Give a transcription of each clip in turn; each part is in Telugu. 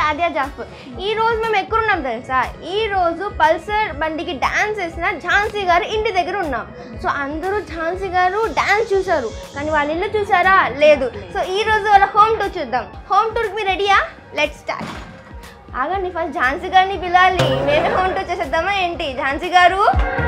షాదియా జాఫర్ ఈ రోజు మేము ఎక్కడ ఉన్నాం తెలుసా ఈ రోజు పల్సర్ బండికి డాన్స్ వేసిన ఝాన్సీ గారు ఇంటి దగ్గర ఉన్నాం సో అందరూ ఝాన్సీ గారు డాన్స్ చూసారు కానీ వాళ్ళ ఇల్లు చూసారా లేదు సో ఈ రోజు వాళ్ళ హోమ్ టూర్ చూద్దాం హోమ్ టూర్కి మీరు రెడీయా లెట్ స్టార్ట్ ఆగండి ఫస్ట్ ఝాన్సీ గారిని పిలాలి మేమే హోమ్ టూర్ చేసేద్దామా ఏంటి Jhansi garu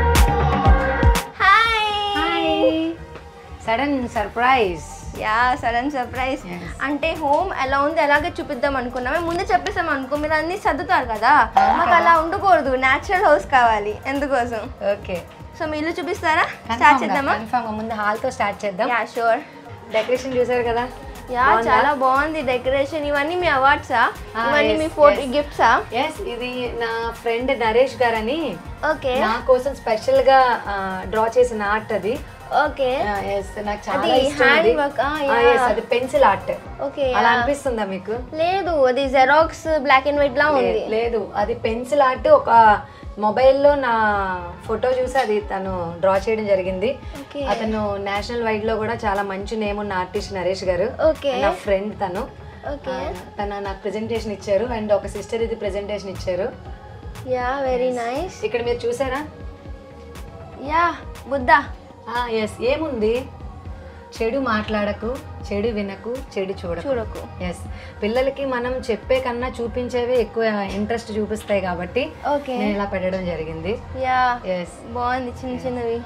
hi sudden surprise yeah sudden surprise Yes. అంటే హోమ్ ఎలా ఉంది అలాగే చూపిద్దాం అనుకున్నాం మేము ముందే చెప్పేసాం అనుకో మీరు అన్ని చదువుతారు కదా మాకు అలా ఉండకూడదు న్యాచురల్ హౌస్ కావాలి ఎందుకోసం ఓకే సో మీ ఇల్లు చూపిస్తారా స్టార్ట్ చేద్దామా కన్ఫర్మ్ ముందు హాల్ తో స్టార్ట్ చేద్దాం యా షూర్ డెకరేషన్ చూసారు కదా యా చాలా బాగుంది డెకరేషన్ ఇవన్నీ మీ అవార్డ్సా Ah, ఇవన్నీ yes, మీ ఫోటో yes. గిఫ్ట్సా ఎస్ ఇది నా ఫ్రెండ్ నరేష్ గారని ఓకే నా కోసం స్పెషల్ గా డ్రా చేసిన ఆర్ట్ అది ఓకే ఎస్ నాకు చాలా అది ఇష్టం hand అది work, ah, Ah, yeah. yes, అది పెన్సిల్ ఆర్ట్ ఓకే అలా అనిపిస్తుందా మీకు లేదు అది జెరాక్స్ బ్లాక్ అండ్ వైట్ లా ఉంది లే- లేదు అది పెన్సిల్ ఆర్ట్ ఒక మొబైల్లో నా ఫోటో చూసి అది తను డ్రా చేయడం జరిగింది ఓకే అతను నేషనల్ వైడ్ లో కూడా చాలా మంచి నేమ్ ఉన్న ఆర్టిస్ట్ నరేష్ గారు ఓకే నా ఫ్రెండ్ తను ఓకే ఆ, తన నాకు ప్రెజెంటేషన్ ఇచ్చారు అండ్ ఒక సిస్టర్ ఇది ప్రెజెంటేషన్ ఇచ్చారు యా వెరీ నైస్ ఇక్కడ మీరు చూసారా యా బుద్ధ ఎస్ ఏముంది చెడు మాట్లాడకు చెడు వినకు చెడు చూడకు చూడకు ఎస్ పిల్లలకి మనం చెప్పే కన్నా చూపించేవే ఎక్కువ ఇంట్రెస్ట్ చూపిస్తాయి కాబట్టి ఓకే నేను ఇలా పెట్టడం జరిగింది యా ఎస్ బాగుంది చిన్న చిన్నవి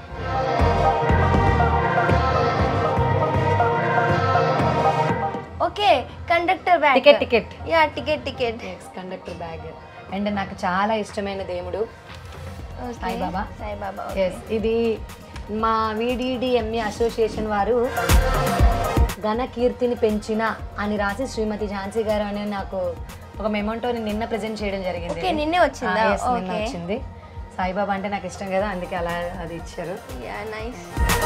okay conductor bag ticket ticket yeah ticket ticket yes conductor bag and నాకు చాలా ఇష్టమైన దేవుడు సాయిబాబా. సాయిబాబా ఎస్ ఇది మా విడిడిఎంఏ అసోసియేషన్ వారు ఘన కీర్తిని పెంచిన అని రాసి శ్రీమతి ఝాన్సీ గారు అనే నాకు ఒక మెమోంటోని నిన్న ప్రజెంట్ చేయడం జరిగింది ఓకే నిన్నే వచ్చిందా Ah, yes, నిన్న ఓకే వచ్చింది సాయిబాబా అంటే నాకు ఇష్టం కదా అందుకే అలా అది ఇచ్చారు యా నైస్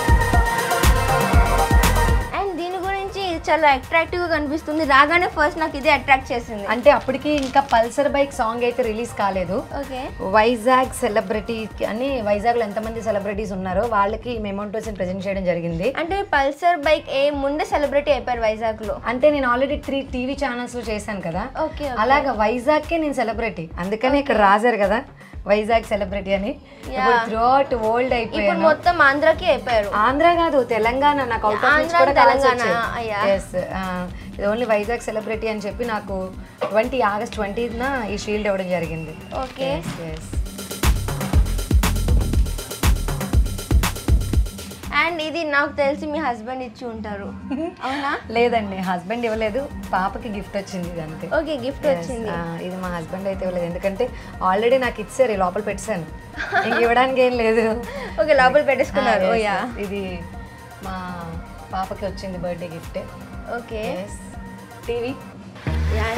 అండ్ దీని గురించి చాలా అట్రాక్టివ్ గా కనిపిస్తుంది రాగానే ఫస్ట్ నాకు ఇదే అట్రాక్ట్ చేసింది అంటే అప్పటికి ఇంకా పల్సర్ బైక్ సాంగ్ అయితే రిలీజ్ కాలేదు ఓకే వైజాగ్ సెలబ్రిటీ అని వైజాగ్లో ఎంతమంది సెలబ్రిటీస్ ఉన్నారో వాళ్ళకి మెమోంటోస్ ప్రజెంట్ చేయడం జరిగింది అంటే పల్సర్ బైక్ ఏ ముందే సెలబ్రిటీ అయిపోయారు వైజాగ్ లో అంటే నేను ఆల్రెడీ త్రీ టీవీ ఛానల్స్ లో చేశాను కదా ఓకే అలాగా వైజాగ్కే నేను సెలబ్రిటీ అందుకనే ఇక్కడ రాశారు కదా వైజాగ్ సెలబ్రిటీ అని ఇప్పుడు త్రూఅవుట్ వరల్డ్ ఇప్పుడు అయిపోయాను మొత్తం ఆంధ్రాకి అయిపోయారు ఆంధ్ర కాదు తెలంగాణ నాకు అవుట్ ఆఫ్ ఆంధ్ర, తెలంగాణ, అయ్యా. ఎస్ ఇది ఓన్లీ వైజాగ్ సెలబ్రిటీ అని చెప్పి నాకు ట్వంటీ ఆగస్ట్ ట్వంటీన ఈ షీల్డ్ ఇవ్వడం జరిగింది ఓకే ఎస్ అండ్ ఇది నాకు తెలిసి మీ హస్బెండ్ ఇచ్చి ఉంటారు అవునా లేదండి హస్బెండ్ ఇవ్వలేదు పాపకి గిఫ్ట్ వచ్చింది ఇది అంతే ఓకే గిఫ్ట్ వచ్చింది ఆ, ఇది మా హస్బెండ్ అయితే ఇవ్వలేదు ఎందుకంటే ఆల్రెడీ నాకు ఇచ్చారు ఈ లోపల పెట్టాను ఇంక ఇవ్వడానికి ఏం లేదు ఓకే లోపల పెట్టేసుకున్నారు Ah, oh yes, yeah yes. ఇది మా పాపకి వచ్చింది birthday gift okay TV yeah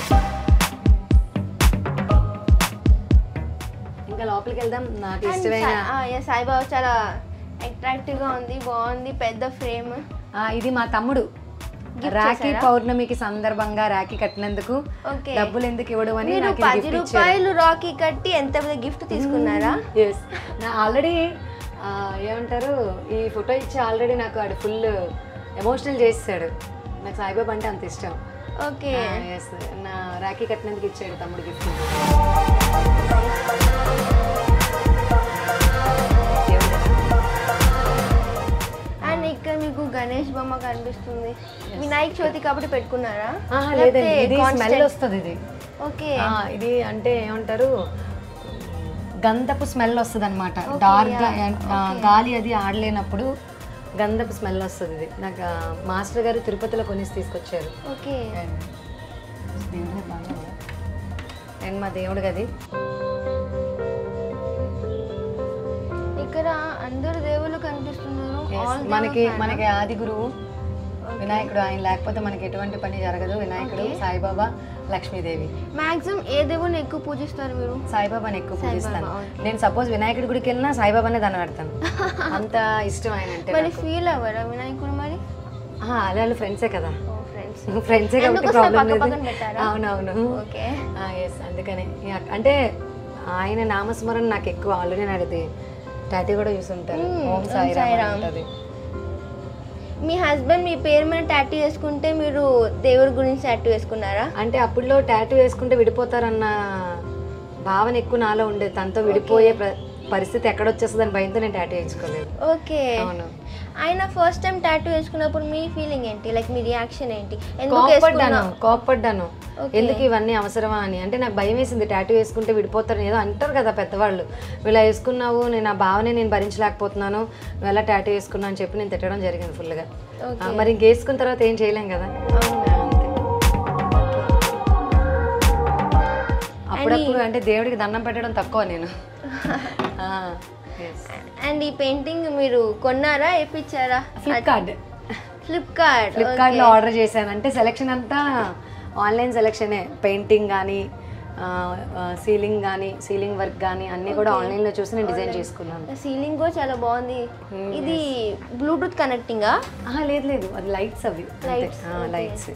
ఇంకా లోపలికి వెళ్దాం నాకు ఇష్టమైన సాయిబాబా చాలా అట్రాక్టివ్ గా ఉంది బాగుంది పెద్ద ఫ్రేమ్ ఆ, ఇది మా తమ్ముడు Gift రాఖీ చేశారా? పౌర్ణమికి సందర్భంగా రాఖీ కట్టినందుకు ఓకే డబ్బులు ఎందుకు ఇవ్వడం అని మీరు నాకు పది గిఫ్ట్ ఇచ్చారు రూపాయలు రాకీ కట్టి ఎంత పెద్ద గిఫ్ట్ తీసుకున్నారా ఎస్ నా ఆల్రెడీ ఏమంటారు ఈ ఫోటో ఇచ్చి ఆల్రెడీ నాకు ఆడు ఫుల్ ఎమోషనల్ చేసాడు నాకు సాయిబాబా అంటే అంత ఇష్టం ఓకే ఎస్ నా రాఖీ కట్టినందుకు ఇచ్చాడు తమ్ముడు గిఫ్ట్ అండ్ ఇక్కడ మీకు గణేష్ బొమ్మ కనిపిస్తుంది వినాయక చవితి కాబట్టి పెట్టుకున్నారా లేదండి ఇది లేకపోతే స్మెల్ constant- వస్తుంది ఇది ఓకే ఆ, ఇది అంటే ఏమంటారు గంధపు స్మెల్ వస్తుంది అనమాట Okay, డార్క్ yeah. గాలి అది ఆడలేనప్పుడు గంధపు స్మెల్ వస్తుంది ఇది నాకు ఆ, మాస్టర్ గారు తిరుపతిలో కొనేసి తీసుకొచ్చారు ఓకే దేవుడే బాగా ఉందా? అండ్ మా దేవుడు గది ఇక్కడ అందరు దేవుళ్ళు కనిపిస్తున్నారు Yes, All మనకి దేవుళ్ళ fan. మనకి ఆది గురువు వినాయకుడు ఆయన లేకపోతే మనకి ఎటువంటి పని జరగదు వినాయకుడు సాయిబాబా లక్ష్మీదేవి మాక్సిమం ఏ దేవుని ఎక్కువ పూజిస్తారు మీరు సాయిబాబాని ఎక్కువ పూజిస్తాను okay. నేను సపోజ్ వినాయకుడి గుడికి వెళ్ళినా సాయిబాబానే దాన్ని పెడతాను అంత ఇష్టం ఆయన అంటే మరి ఫీల్ అవ్వరా వినాయకుడు మరి ఆ, అలా వాళ్ళు ఫ్రెండ్సే కదా ఓ ఫ్రెండ్స్ ఫ్రెండ్సే కాబట్టి ఎందుకు ప్రాబ్లం పక్క లేదు పక్కన పెట్టారా? అవునవును ఓకే ఎస్ అందుకని యా, అంటే ఆయన నామస్మరణ నాకు ఎక్కువ ఆల్రెడీ నాది టాటూ కూడా చూసుంటారు Hmm, ఓం ఓం సాయి సాయిరామ్. ఉంటుంది మీ హస్బెండ్ మీ పేరు మీద టాటూ వేసుకుంటే మీరు దేవుడి గురించి టాటూ వేసుకున్నారా అంటే అప్పుడులో టాటూ వేసుకుంటే విడిపోతారన్న భావన ఎక్కువ నాలో ఉండేది తనతో విడిపోయే ప్ర- పరిస్థితి ఎక్కడొచ్చేస్తుందని భయంతో నేను టాటూ వేయించుకోలేదు ఓకే అవును ఆయన ఫస్ట్ టైం టాటూ వేసుకున్నప్పుడు మీ ఫీలింగ్ ఏంటి లైక్ మీ రియాక్షన్ ఏంటి ఎందుకు కోప్పడ్డాను వేసుకున్నావు కోప్పడ్డాను Okay. ఎందుకు ఇవన్నీ అవసరమా అని అంటే నాకు భయం వేసింది టాటూ వేసుకుంటే విడిపోతారని ఏదో అంటారు కదా పెద్దవాళ్ళు నువ్వు ఇలా వేసుకున్నావు నేను ఆ భావనే నేను భరించలేకపోతున్నాను నువ్వు ఎలా టాటూ వేసుకున్నావు అని చెప్పి నేను తిట్టడం జరిగింది ఫుల్గా Okay. మరి ఇంక వేసుకున్న తర్వాత ఏం చేయలేం కదా అవునా? అంతే. అప్పుడప్పుడు అంటే దేవుడికి దండం పెట్టడం తక్కువ నేను ఆ, yes. అండ్ ఈ పెయింటింగ్ మీరు కొన్నారా వేపించారా ఫ్లిప్కార్ట్ ఫ్లిప్కార్ట్ ఫ్లిప్కార్ట్లో ఆర్డర్ చేశాను అంటే సెలెక్షన్ అంతా ఆన్లైన్ సెలెక్షనే పెయింటింగ్ కానీ సీలింగ్ కానీ సీలింగ్ వర్క్ కానీ అన్నీ కూడా ఆన్లైన్లో చూసి నేను డిజైన్ చేసుకున్నాను సీలింగ్ కూడా చాలా బాగుంది ఇది బ్లూటూత్ కనెక్టింగా ఆహా, లేదు లేదు అది లైట్స్ అవి Lights, okay. Lights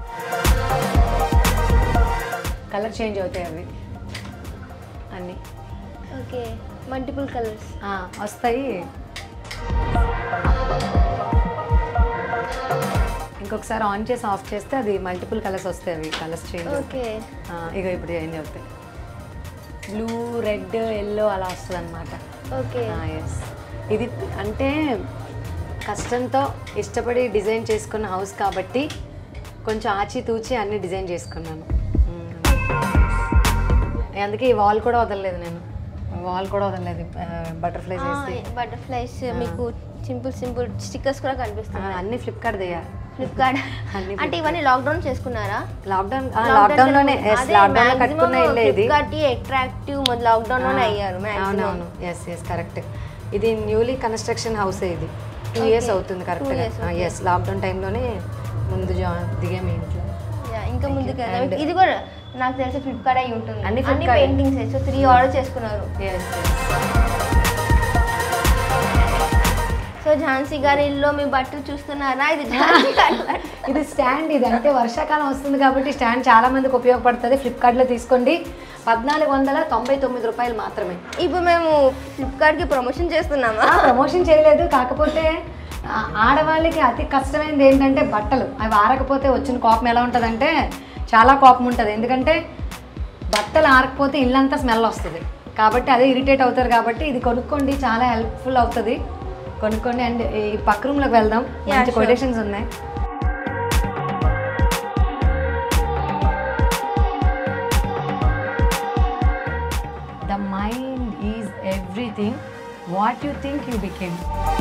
colour change అవుతాయి అవి అన్నీ ఓకే మల్టిపుల్ కలర్స్ ఆ, వస్తాయి ఇంకొకసారి ఆన్ చేసి ఆఫ్ చేస్తే అది మల్టిపుల్ కలర్స్ వస్తాయి అవి కలర్స్ చేంజ్ ఓకే ఇక ఇప్పుడు చేంజ్ అవుతాయి బ్లూ రెడ్ ఎల్లో అలా వస్తుంది అనమాట ఓకే ఎస్ ఇది అంటే కష్టంతో ఇష్టపడి డిజైన్ చేసుకున్న హౌస్ కాబట్టి కొంచెం ఆచితూచి అన్ని డిజైన్ చేసుకున్నాను మ్మ్. అందుకే ఈ వాల్ కూడా వదలలేదు నేను వాల్ కూడా వదలలేదు బటర్ఫ్లైస్ వేసి బటర్ఫ్లైస్ మీకు సింపుల్ సింపుల్ స్టిక్కర్స్ కూడా ఆ, కనిపిస్తున్నాయి అన్ని ఫ్లిప్కార్ట్ దిగా ఫ్లిప్కార్ట్ అన్ని అంటే ఇవన్నీ లాక్డౌన్ చేసుకున్నారా లాక్డౌన్ లాక్డౌన్ లోనే ఎస్ లాక్డౌన్ లో కట్టుకున్న ఇల్లే ఇది ఫ్లిప్కార్ట్ అట్రాక్టివ్ లాక్డౌన్ లోనే అయ్యారు maximum. అవునవును ఎస్ ఎస్ కరెక్ట్ ఇది న్యూలీ కన్స్ట్రక్షన్ హౌస్ ఇది టూ ఇయర్స్ అవుతుంది కరెక్ట్గా years, okay. ఎస్ లాక్డౌన్ టైంలోనే ముందు జా దిగాము ఇంట్లో Yeah, ఇంకా ముందుకు you. వెళ్దాం. And- ఇది కూడా నాకు తెలిసి ఫ్లిప్కార్ట్ అయి ఉంటుంది అన్ని అన్ని Flipkart. Paintings so three order చేసుకున్నారు ఎస్ సో ఝాన్సీ గారి ఇల్లు మీ బట్టలు చూస్తున్నారా ఇది ఝాన్సీ గారి బట్టలు. ఇది స్టాండ్ ఇది అంటే వర్షాకాలం వస్తుంది కాబట్టి స్టాండ్ చాలా మందికి ఉపయోగపడుతుంది ఫ్లిప్కార్ట్లో తీసుకోండి పద్నాలుగు వందల తొంభై తొమ్మిది రూపాయలు మాత్రమే ఇప్పుడు మేము ఫ్లిప్కార్ట్ కి ప్రమోషన్ చేస్తున్నామా ప్రమోషన్ చేయలేదు కాకపోతే ఆ, ఆడవాళ్ళకి అతి కష్టమైనది ఏంటంటే బట్టలు అవి ఆరకపోతే వచ్చిన కోపం ఎలా ఉంటుందంటే చాలా కోపం ఉంటుంది ఎందుకంటే బట్టలు ఆరకపోతే ఇల్లంతా స్మెల్ వస్తుంది కాబట్టి అదే ఇరిటేట్ అవుతారు కాబట్టి ఇది కొనుక్కోండి చాలా హెల్ప్ఫుల్ అవుతుంది కొనుక్కోండి అండ్ ఈ పక్క రూమ్లోకి వెళ్దాం Yeah, మంచి sure. కొటేషన్స్ ఉన్నాయి the mind is everything what you think you become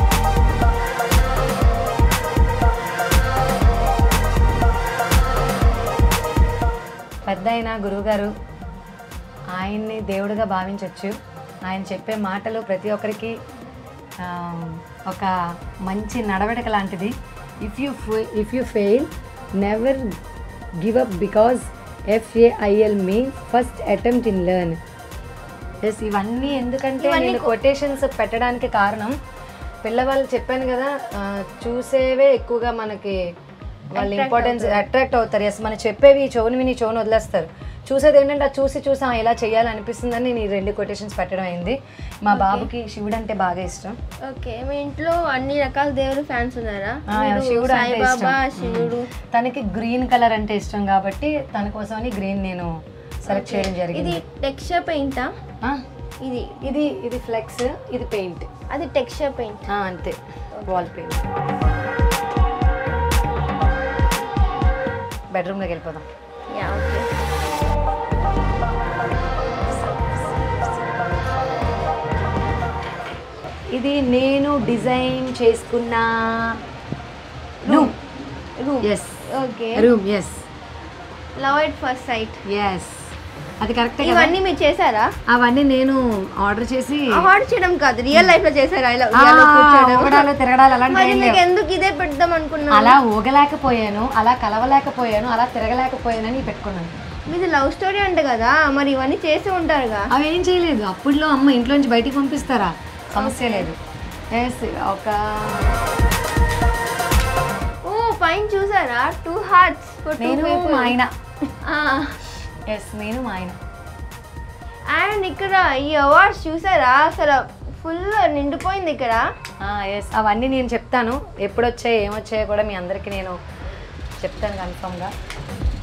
పెద్ద అయిన గురువుగారు ఆయన్ని దేవుడిగా భావించవచ్చు ఆయన చెప్పే మాటలు ప్రతి ఒక్కరికి ఆ, ఒక మంచి నడవడిక లాంటిది if you if you fail never give up because F A I L means first attempt in learn ఎస్ ఇవన్నీ ఎందుకంటే ఇవన్నీ నేను కొ- కొటేషన్స్ పెట్టడానికి కారణం పిల్లవాళ్ళు చెప్పాను కదా ఆ, చూసేవే ఎక్కువగా మనకి వాళ్ళు Attract ఇంపార్టెన్స్ అట్రాక్ట్ అవుతారు ఎస్ మనం చెప్పేవి ఈ చెవుని విని చెవుని వదిలేస్తారు చూసేది ఏంటంటే అది చూసి చూసి "ఆ, ఇలా చేయాలనిపిస్తుందని నేను ఈ రెండు కొటేషన్స్ పెట్టడం అయింది మా బాబుకి శివుడు అంటే బాగా ఇష్టం ఓకే మీ ఇంట్లో అన్ని రకాల దేవుడు ఫ్యాన్స్ ఉన్నారా ఆ, మీరు శివుడు అంటే సాయిబాబా ఇష్టం. శివుడు తనకి గ్రీన్ కలర్ అంటే ఇష్టం కాబట్టి తన కోసమని గ్రీన్ నేను సెలెక్ట్ చేయడం ఇది జరిగింది టెక్స్చర్ పెయింటా ఆ, ఇది ఇది ఇది ఫ్లెక్స్ ఇది పెయింట్ అది టెక్స్చర్ పెయింట్ అంతే వాల్ పెయింట్ బెడ్రూమ్లోకి వెళ్ళిపోదాం యా ఓకే ఇది నేను డిజైన్ చేసుకున్న room room yes okay room yes love at first sight yes అది కరెక్టే కదా ఇవన్నీ మీరు చేశారా అవన్నీ నేను ఆర్డర్ చేసి అవార్డ్ చేయడం కాదు రియల్ లైఫ్ లో చేశారా ఇలా ఆ, ఉయ్యాలో కూర్చోవడం ఊగడాలు తిరగడాలు అలాంటివి మరి ఏం మీకు లేవు. ఎందుకు ఇదే పెడదాం అనుకున్నాను అలా ఊగలేకపోయాను అలా కలవలేకపోయాను అలా తిరగలేకపోయానని పెట్టుకున్నాను మీది లవ్ స్టోరీ అంట కదా మరి ఇవన్నీ చేసి ఉంటారుగా అవి ఏం చేయలేదు అప్పుడులో అమ్మ ఇంట్లో నుంచి బయటికి పంపిస్తారా సమస్య లేదు ఎస్ ఒక ఓ పైన చూసారా టూ హార్ట్స్ నేను మా ఆయన అండ్ ఎస్ నేను మా ఆయన ఇక్కడ ఈ అవార్డ్స్ చూసారా అసలు ఫుల్ నిండిపోయింది ఇక్కడ ఎస్ అవన్నీ నేను చెప్తాను ఎప్పుడు వచ్చాయి ఏమొచ్చాయో కూడా మీ అందరికీ నేను చెప్తాను కన్ఫామ్గా